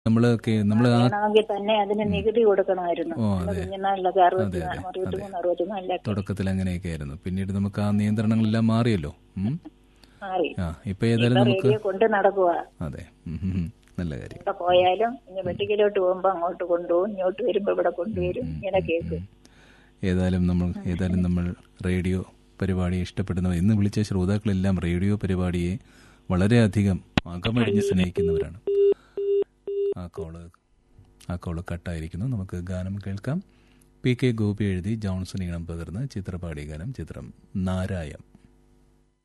നമ്മളൊക്കെ നമ്മൾ ആ വേണമെങ്കിൽ തന്നെ അതിന് നികുതി കൊടുക്കണമായിരുന്നു ഓ, നമ്മുടെ അതെ. കുഞ്ഞുനാളിലൊക്കെ അറുപത്തി അതെ, അതെ, അറുപത്തിമൂന്ന് അറുപത്തിനാലിലൊക്കെ തുടക്കത്തിൽ അങ്ങനെയൊക്കെ ആയിരുന്നു പിന്നീട് നമുക്ക് ആ നിയന്ത്രണങ്ങളെല്ലാം മാറിയല്ലോ ഉം. മാറി ആ ഇപ്പൊ ഏതായാലും ഇപ്പൊ നമുക്ക് റേഡിയോ കൊണ്ട് നടക്കുക അതെ ഉം, ഉം, ഉം. നല്ല കാര്യം ഇവിടെ പോയാലും ഇനി വെട്ടിക്കലോട്ട് പോകുമ്പോ അങ്ങോട്ട് കൊണ്ടുപോകും ഇങ്ങോട്ട് വരുമ്പോ ഇവിടെ കൊണ്ടുവരും ഇങ്ങനെ കേൾക്കും ഏതായാലും നമ്മൾ ഏതായാലും നമ്മൾ റേഡിയോ പരിപാടിയെ ഇഷ്ടപ്പെടുന്നവർ ഇന്ന് വിളിച്ച ശ്രോതാക്കളെല്ലാം റേഡിയോ പരിപാടിയെ വളരെയധികം അകമഴിഞ്ഞ് സ്നേഹിക്കുന്നവരാണ് ആ കോള് ആ കോള് കട്ടായിരിക്കുന്നു നമുക്ക് ഗാനം കേൾക്കാം പി കെ ഗോപി എഴുതി ജോൺസൺ ഈണം പകർന്ന് ചിത്രപാടി ഗാനം ചിത്രം നാരായം